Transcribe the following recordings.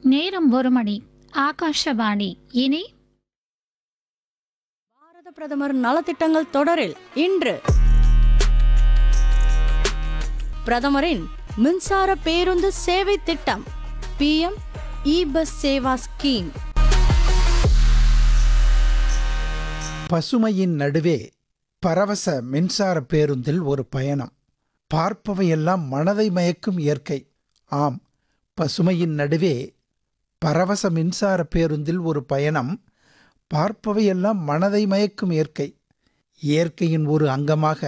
நேரம் ஒரு மணி ஆகாஷவாணி இனி பாரத பிரதமர் நலத்திட்டங்கள் தொடரில் இன்று பிரதமரின் மின்சார பேருந்து சேவை திட்டம் PM E bus Seva scheme பசுமையின் நடுவே பரவச மின்சார பேருந்தில் ஒரு பயணம் பார்ப்பவையெல்லாம் மனதை மயக்கும் இயற்கை ஆம் பசுமையின் நடுவே பரவச மின்சார பேருந்தில் ஒரு பயணம் பார்ப்பவையெல்லாம் மனதை மயக்கும் இயற்கை இயற்கையின் ஒரு அங்கமாக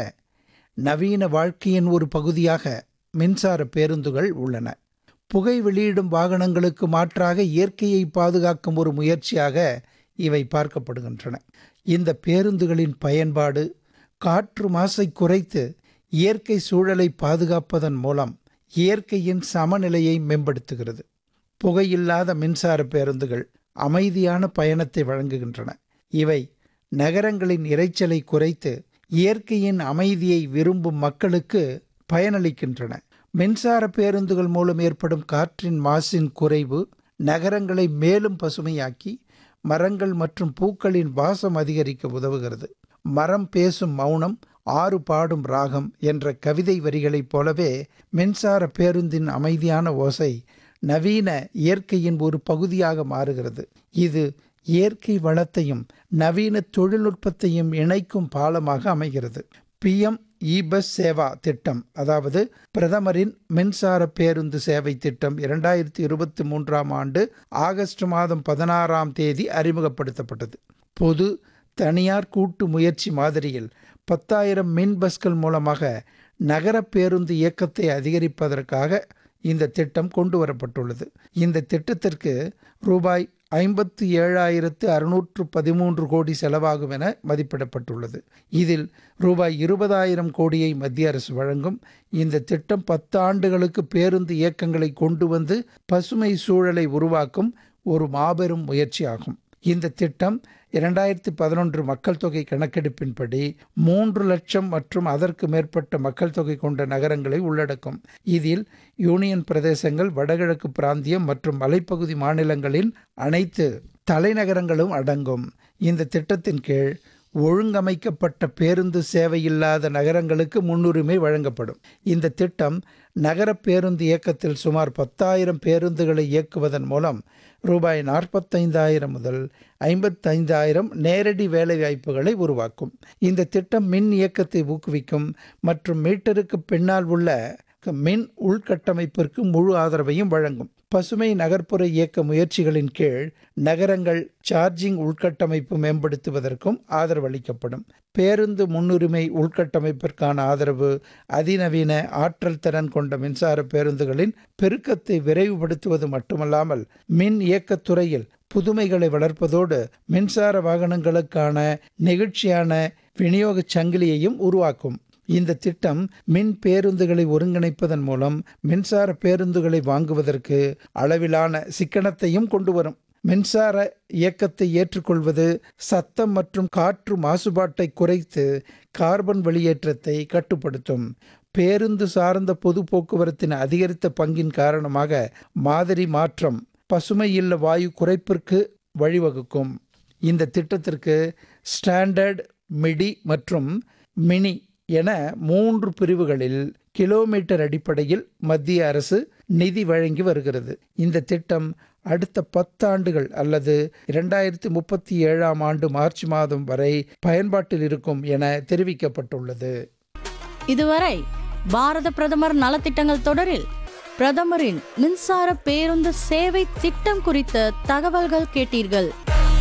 நவீன வாழ்க்கையின் ஒரு பகுதியாக மின்சார பேருந்துகள் உள்ளன புகை வெளியிடும் வாகனங்களுக்கு மாற்றாக இயற்கையை பாதுகாக்கும் ஒரு முயற்சியாக இவை பார்க்கப்படுகின்றன இந்த பேருந்துகளின் பயன்பாடு காற்று மாசை குறைத்து இயற்கை சூழலை பாதுகாப்பதன் மூலம் இயற்கையின் சமநிலையை மேம்படுத்துகிறது புகையில்லாத மின்சார பேருந்துகள் அமைதியான பயணத்தை வழங்குகின்றன இவை நகரங்களின் இரைச்சலை குறைத்து இயற்கையின் அமைதியை விரும்பும் மக்களுக்கு பயனளிக்கின்றன மின்சார பேருந்துகள் மூலம் ஏற்படும் காற்றின் மாசின் குறைவு நகரங்களை மேலும் பசுமையாக்கி மரங்கள் மற்றும் பூக்களின் வாசம் அதிகரிக்க உதவுகிறது மரம் பேசும் மௌனம் ஆறு பாடும் ராகம் என்ற கவிதை வரிகளைப் போலவே மின்சார பேருந்தின் அமைதியான ஓசை நவீன இயற்கையின் ஒரு பகுதியாக மாறுகிறது இது இயற்கை வளத்தையும் நவீன தொழில்நுட்பத்தையும் இணைக்கும் பாலமாக அமைகிறது பிஎம் இ பஸ் சேவா திட்டம் அதாவது பிரதமரின் மின்சார பேருந்து சேவை திட்டம் இரண்டாயிரத்தி இருபத்தி மூன்றாம் ஆண்டு ஆகஸ்ட் மாதம் பதினாறாம் தேதி அறிமுகப்படுத்தப்பட்டது பொது தனியார் கூட்டு முயற்சி மாதிரியில் பத்தாயிரம் மின் பஸ்கள் மூலமாக நகர பேருந்து இயக்கத்தை அதிகரிப்பதற்காக இந்த திட்டம் கொண்டு வரப்பட்டுள்ளது இந்த திட்டத்திற்கு ரூபாய் ஐம்பத்து ஏழாயிரத்து அறுநூற்று பதிமூன்று கோடி செலவாகும் என மதிப்பிடப்பட்டுள்ளது இதில் ரூபாய் இருபதாயிரம் கோடியை மத்திய அரசு வழங்கும் இந்த திட்டம் பத்து ஆண்டுகளுக்கு பேருந்து இயக்கங்களை கொண்டு வந்து பசுமை சூழலை உருவாக்கும் ஒரு மாபெரும் முயற்சியாகும் இந்த திட்டம் இரண்டாயிரத்தி பதினொன்று மக்கள் தொகை கணக்கெடுப்பின்படி மூன்று லட்சம் மற்றும் அதற்கு மேற்பட்ட மக்கள் தொகை கொண்ட நகரங்களை உள்ளடக்கும் இதில் யூனியன் பிரதேசங்கள் வடகிழக்கு பிராந்தியம் மற்றும் மலைப்பகுதி மாநிலங்களின் அனைத்து தலைநகரங்களும் அடங்கும் இந்த திட்டத்தின் கீழ் ஒழுங்கமைக்கப்பட்ட பேருந்து சேவை இல்லாத நகரங்களுக்கு முன்னுரிமை வழங்கப்படும் இந்த திட்டம் நகர பேருந்து இயக்கத்தில் சுமார் பத்தாயிரம் பேருந்துகளை இயக்குவதன் மூலம் ரூபாய் நாற்பத்தைந்தாயிரம் முதல் ஐம்பத்தைந்தாயிரம் நேரடி வேலைவாய்ப்புகளை உருவாக்கும் இந்த திட்டம் மின் இயக்கத்தை ஊக்குவிக்கும் மற்றும் மீட்டருக்கு பின்னால் உள்ள மின் உள்கட்டமைப்பிற்கு முழு ஆதரவையும் வழங்கும் பசுமை நகர்ப்புற இயக்க முயற்சிகளின் கீழ் நகரங்கள் சார்ஜிங் உள்கட்டமைப்பு மேம்படுத்துவதற்கும் ஆதரவளிக்கப்படும் பேருந்து முன்னுரிமை உள்கட்டமைப்பிற்கான ஆதரவு அதிநவீன ஆற்றல் திறன் கொண்ட மின்சார பேருந்துகளின் பெருக்கத்தை விரைவுபடுத்துவது மட்டுமல்லாமல் மின் இயக்கத்துறையில் புதுமைகளை வளர்ப்பதோடு மின்சார வாகனங்களுக்கான நெகிழ்ச்சியான விநியோக சங்கிலியையும் உருவாக்கும் இந்த திட்டம் மின் பேருந்துகளை ஒருங்கிணைப்பதன் மூலம் மின்சார பேருந்துகளை வாங்குவதற்கு அளவிலான சிக்கனத்தையும் கொண்டு வரும் மின்சார இயக்கத்தை ஏற்றுக்கொள்வது சத்தம் மற்றும் காற்று மாசுபாட்டை குறைத்து கார்பன் வெளியேற்றத்தை கட்டுப்படுத்தும் பேருந்து சார்ந்த பொது போக்குவரத்தின் அதிகரித்த பங்கின் காரணமாக மாதிரி மாற்றம் பசுமை இல்ல வாயு குறைப்பிற்கு வழிவகுக்கும் இந்த திட்டத்திற்கு ஸ்டாண்டர்ட் மிடி மற்றும் மினி என மூன்று பிரிவுகளில் கிலோமீட்டர் அடிப்படையில் மத்திய அரசு நிதி வழங்கி வருகிறது இந்த திட்டம் அடுத்த பத்தாண்டுகள் அல்லது இரண்டாயிரத்தி முப்பத்தி ஏழாம் ஆண்டு மார்ச் மாதம் வரை பயன்பாட்டில் இருக்கும் என தெரிவிக்கப்பட்டுள்ளது இதுவரை பாரத பிரதமர் நலத்திட்டங்கள் தொடரில் பிரதமரின் மின்சார பேருந்து சேவை திட்டம் குறித்த தகவல்கள் கேட்டீர்கள்